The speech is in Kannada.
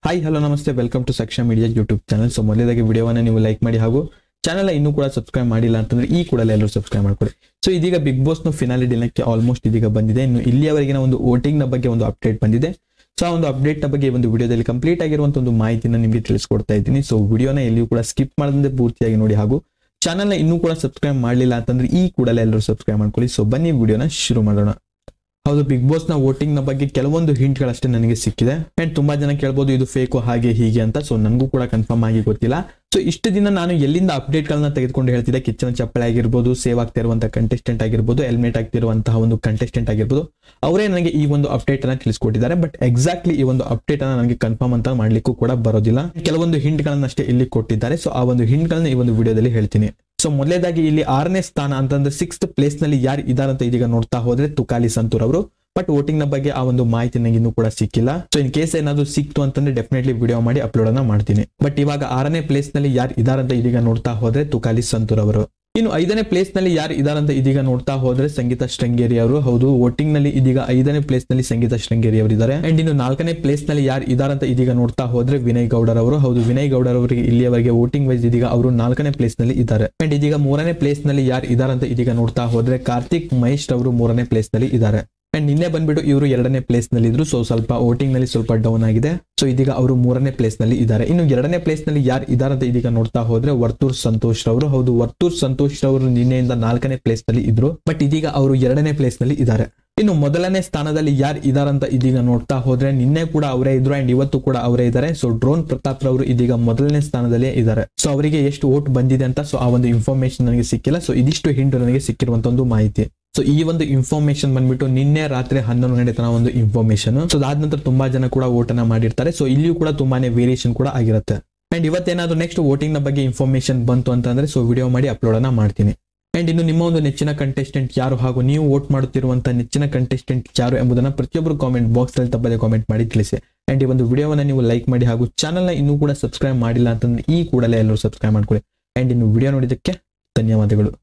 ಹಾಯ್ ಹಲೋ ನಮಸ್ತೆ welcome to Saksha media YouTube channel so ಮೊದಲೇದಾಗಿ ವಿಡಿಯೋವನ್ನ ನೀವು ಲೈಕ್ ಮಾಡಿ ಹಾಗೂ ಚಾನಲ್ ಇನ್ನೂ ಕೂಡ ಸಬ್ಸ್ಕ್ರೈಬ್ ಮಾಡಿಲ್ಲ ಅಂತಂದ್ರೆ ಈ ಕೂಡಲೇ ಎಲ್ಲರೂ ಸಬ್ಸ್ಕ್ರೈಬ್ ಮಾಡ್ಕೊಳ್ಳಿ ಸೊ ಇದೀಗ ಬಿಗ್ ಬಾಸ್ ನ ಫಿನಾಲಿ ದಿನಕ್ಕೆ ಆಲ್ಮೋಸ್ಟ್ ಇದೀಗ ಬಂದಿದೆ ಇನ್ನು ಇಲ್ಲಿಯವರೆಗಿನ ಒಂದು ವೋಟಿಂಗ್ ನ ಬಗ್ಗೆ ಒಂದು ಅಪ್ಡೇಟ್ ಬಂದಿದೆ ಸೊ ಆ ಒಂದು ಅಪ್ಡೇಟ್ ನ ಬಗ್ಗೆ ಈ ಒಂದು ವಿಡಿಯೋದಲ್ಲಿ ಕಂಪ್ಲೀಟ್ ಆಗಿರುವಂತ ಒಂದು ಮಾಹಿತಿನ ನಿಮಗೆ ತಿಳಿಸ್ಕೊಡ್ತಾ ಇದ್ದೀನಿ ಸೊ ವಿಡಿಯೋನ ಎಲ್ಲಿಯೂ ಕೂಡ ಸ್ಕಿಪ್ ಮಾಡದಂತೆ ಪೂರ್ತಿಯಾಗಿ ನೋಡಿ ಹಾಗೂ ಚಾನಲ್ ನ ಇನ್ನೂ ಕೂಡ ಸಬ್ಸ್ಕ್ರೈಬ್ ಮಾಡಲಿಲ್ಲ ಅಂತಂದ್ರೆ ಈ ಕೂಡಲೇ ಎಲ್ಲರೂ ಸಬ್ಸ್ಕ್ರೈಬ್ ಮಾಡ್ಕೊಳ್ಳಿ ಸೊ ಬನ್ನಿ ವಿಡಿಯೋನ ಶುರು ಮಾಡೋಣ ಹೌದು ಬಿಗ್ ಬಾಸ್ ನ ವೋಟಿಂಗ್ ನ ಬಗ್ಗೆ ಕೆಲವೊಂದು ಹಿಂಟ್ ಗಳಷ್ಟೇ ನನಗೆ ಸಿಕ್ಕಿದೆ ಅಂಡ್ ತುಂಬಾ ಜನ ಕೇಳ್ಬೋದು ಇದು ಫೇಕು ಹಾಗೆ ಹೀಗೆ ಅಂತ ಸೊ ನನಗೂ ಕೂಡ ಕನ್ಫರ್ಮ್ ಆಗಿ ಗೊತ್ತಿಲ್ಲ ಸೊ ಇಷ್ಟು ದಿನ ನಾನು ಎಲ್ಲಿಂದ ಅಪ್ಡೇಟ್ ಗಳನ್ನ ತೆಗೆದುಕೊಂಡು ಹೇಳ್ತಿದ್ದೆ ಕಿಚ್ಚನ ಚಪ್ಪಳೆ ಆಗಿರ್ಬೋದು ಸೇವ್ ಆಗ್ತಾ ಇರುವಂತಹ ಕಂಟೆಸ್ಟೆಂಟ್ ಆಗಿರ್ಬೋದು ಹೆಲ್ಮೆಟ್ ಆಗ್ತಿರುವಂತಹ ಒಂದು ಕಂಟೆಸ್ಟೆಂಟ್ ಆಗಿರ್ಬೋದು ಅವರೇ ನನಗೆ ಈ ಒಂದು ಅಪ್ಡೇಟ್ ಅನ್ನ ತಿಳಿಸ್ಕೊಟ್ಟಿದ್ದಾರೆ ಬಟ್ ಎಕ್ಸಾಕ್ಟ್ಲಿ ಈ ಒಂದು ಅಪ್ಡೇಟ್ ಅನ್ನ ನನಗೆ ಕನ್ಫರ್ಮ್ ಅಂತ ಮಾಡ್ಲಿಕ್ಕೂ ಕೂಡ ಬರೋದಿಲ್ಲ ಕೆಲವೊಂದು ಹಿಂಟ್ ಗಳನ್ನಷ್ಟೇ ಇಲ್ಲಿ ಕೊಟ್ಟಿದ್ದಾರೆ ಸೊ ಆ ಒಂದು ಹಿಂಟ್ ಗಳನ್ನ ಈ ಒಂದು ವಿಡಿಯೋದಲ್ಲಿ ಹೇಳ್ತೀನಿ ಸೊ ಮೊದಲೇದಾಗಿ ಇಲ್ಲಿ ಆರನೇ ಸ್ಥಾನ ಅಂತಂದ್ರೆ ಸಿಕ್ಸ್ತ್ ಪ್ಲೇಸ್ ನಲ್ಲಿ ಯಾರು ಇದಾರಂತ ಇದೀಗ ನೋಡ್ತಾ ಹೋದ್ರೆ ತುಕಾಲಿ ಸಂತೂರ್ ಅವರು ಬಟ್ ವೋಟಿಂಗ್ ನ ಬಗ್ಗೆ ಆ ಒಂದು ಮಾಹಿತಿ ನನಗೆ ಇನ್ನೂ ಕೂಡ ಸಿಕ್ಕಿಲ್ಲ ಸೊ ಇನ್ ಕೇಸ್ ಏನಾದ್ರು ಸಿಕ್ತು ಅಂತಂದ್ರೆ ಡೆಫಿನೆಟ್ಲಿ ವಿಡಿಯೋ ಮಾಡಿ ಅಪ್ಲೋಡ್ ಅನ್ನ ಮಾಡ್ತೀನಿ ಬಟ್ ಇವಾಗ ಆರನೇ ಪ್ಲೇಸ್ ನಲ್ಲಿ ಯಾರು ಇದಾರಂತ ಇದೀಗ ನೋಡ್ತಾ ಹೋದ್ರೆ ತುಕಾಲಿ ಸಂತೂರ್ ಅವರು ಇನ್ನು ಐದನೇ ಪ್ಲೇಸ್ ನಲ್ಲಿ ಯಾರು ಇದಾರಂತ ಇದೀಗ ನೋಡ್ತಾ ಹೋದ್ರೆ ಸಂಗೀತ ಶೃಂಗೇರಿ ಅವರು ಹೌದು ವೋಟಿಂಗ್ ನಲ್ಲಿ ಇದೀಗ ಐದನೇ ಪ್ಲೇಸ್ ನಲ್ಲಿ ಸಂಗೀತ ಶೃಂಗೇರಿ ಅವರು ಇದ್ದಾರೆ ಅಂಡ್ ಇನ್ನು ನಾಲ್ಕನೇ ಪ್ಲೇಸ್ ನಲ್ಲಿ ಯಾರು ಇದಾರಂತ ಇದೀಗ ನೋಡ್ತಾ ಹೋದ್ರೆ ವಿನಯ್ ಗೌಡರ್ ಅವರು ಹೌದು ವಿನಯ್ ಗೌಡರ್ ಅವರಿಗೆ ಇಲ್ಲಿಯವರೆಗೆ ವೋಟಿಂಗ್ ವೈಸ್ ಇದೀಗ ಅವರು ನಾಲ್ಕನೇ ಪ್ಲೇಸ್ ನಲ್ಲಿ ಇದ್ದಾರೆ ಅಂಡ್ ಇದೀಗ ಮೂರನೇ ಪ್ಲೇಸ್ ನಲ್ಲಿ ಯಾರು ಇದಾರಂತ ಇದೀಗ ನೋಡ್ತಾ ಹೋದ್ರೆ ಕಾರ್ತಿಕ್ ಮಹೇಶ್ ಅವರು ಮೂರನೇ ಪ್ಲೇಸ್ ನಲ್ಲಿ ಇದ್ದಾರೆ ಅಂಡ್ ನಿನ್ನೆ ಬಂದ್ಬಿಟ್ಟು ಇವರು ಎರಡನೇ ಪ್ಲೇಸ್ ನಲ್ಲಿ ಇದ್ರು ಸೊ ಸ್ವಲ್ಪ ವೋಟಿಂಗ್ ನಲ್ಲಿ ಸ್ವಲ್ಪ ಡೌನ್ ಆಗಿದೆ ಸೊ ಇದೀಗ ಅವರು ಮೂರನೇ ಪ್ಲೇಸ್ ನಲ್ಲಿ ಇದ್ದಾರೆ ಇನ್ನು ಎರಡನೇ ಪ್ಲೇಸ್ ನಲ್ಲಿ ಯಾರು ಇದಾರಂತ ಇದೀಗ ನೋಡ್ತಾ ಹೋದ್ರೆ ವರ್ತೂರ್ ಸಂತೋಷ್ ರವರು ಹೌದು ವರ್ತೂರ್ ಸಂತೋಷ್ ರವರು ನಿನ್ನೆಯಿಂದ ನಾಲ್ಕನೇ ಪ್ಲೇಸ್ ನಲ್ಲಿ ಇದ್ರು ಬಟ್ ಇದೀಗ ಅವರು ಎರಡನೇ ಪ್ಲೇಸ್ ನಲ್ಲಿ ಇದ್ದಾರೆ ಇನ್ನು ಮೊದಲನೇ ಸ್ಥಾನದಲ್ಲಿ ಯಾರು ಇದಾರಂತ ಇದೀಗ ನೋಡ್ತಾ ಹೋದ್ರೆ ನಿನ್ನೆ ಕೂಡ ಅವರೇ ಇದ್ರು ಅಂಡ್ ಇವತ್ತು ಕೂಡ ಅವರೇ ಇದ್ದಾರೆ ಸೊ ಡ್ರೋನ್ ಪ್ರತಾಪ್ ರವರು ಇದೀಗ ಮೊದಲನೇ ಸ್ಥಾನದಲ್ಲಿ ಇದ್ದಾರೆ ಸೊ ಅವರಿಗೆ ಎಷ್ಟು ವೋಟ್ ಬಂದಿದೆ ಅಂತ ಸೊ ಆ ಒಂದು ಇನ್ಫಾರ್ಮೇಶನ್ ನನಗೆ ಸಿಕ್ಕಿಲ್ಲ ಸೊ ಇದಿಷ್ಟು ಹಿಂಟ್ ನನಗೆ ಸಿಕ್ಕಿರುವಂತ ಒಂದು ಮಾಹಿತಿ ಸೊ ಈ ಒಂದು ಇನ್ಫಾರ್ಮೇಶನ್ ಬಂದ್ಬಿಟ್ಟು ನಿನ್ನೆ ರಾತ್ರಿ ಹನ್ನೊಂದು ಗಂಟೆ ತನಕ ಒಂದು ಇನ್ಫಾರ್ಮೇಶನ್ ಸೊ ಅದಾದ ನಂತರ ತುಂಬಾ ಜನ ಕೂಡ ವೋಟ್ ಅನ್ನ ಮಾಡಿರ್ತಾರೆ ಸೊ ಇಲ್ಲಿಯೂ ಕೂಡ ತುಂಬಾನೇ ವೇರಿಯೇಷನ್ ಕೂಡ ಆಗಿರುತ್ತೆ ಅಂಡ್ ಇವತ್ತೇನಾದ್ರು ನೆಕ್ಸ್ಟ್ ವೋಟಿಂಗ್ ನ ಬಗ್ಗೆ ಇನ್ಫಾರ್ಮೇಶನ್ ಬಂತು ಅಂತಂದ್ರೆ ಸೊ ವಿಡಿಯೋ ಮಾಡಿ ಅಪ್ಲೋಡ್ ಅನ್ನ ಮಾಡ್ತೀನಿ ಅಂಡ್ ಇನ್ನು ನಿಮ್ಮ ಒಂದು ನೆಚ್ಚಿನ ಕಂಟೆಸ್ಟೆಂಟ್ ಯಾರು ಹಾಗೂ ನೀವು ವೋಟ್ ಮಾಡುತ್ತಿರುವಂತಹ ನೆಚ್ಚಿನ ಕಂಟೆಸ್ಟೆಂಟ್ ಯಾರು ಎಂಬುದನ್ನ ಪ್ರತಿಯೊಬ್ಬರು ಕಾಮೆಂಟ್ ಬಾಕ್ಸ್ ಅಲ್ಲಿ ತಪ್ಪದೆ ಕಾಮೆಂಟ್ ಮಾಡಿ ತಿಳಿಸಿ ಅಂಡ್ ಈ ಒಂದು ವಿಡಿಯೋವನ್ನ ನೀವು ಲೈಕ್ ಮಾಡಿ ಹಾಗೂ ಚಾನಲ್ ನ ಇನ್ನೂ ಕೂಡ ಸಬ್ಸ್ಕ್ರೈಬ್ ಮಾಡಿಲ್ಲ ಅಂತಂದ್ರೆ ಈ ಕೂಡಲೇ ಎಲ್ಲರೂ ಸಬ್ಸ್ಕ್ರೈಬ್ ಮಾಡ್ಕೊಳ್ಳಿ ಅಂಡ್ ಇನ್ನು ವಿಡಿಯೋ ನೋಡಿದ್ದಕ್ಕೆ ಧನ್ಯವಾದಗಳು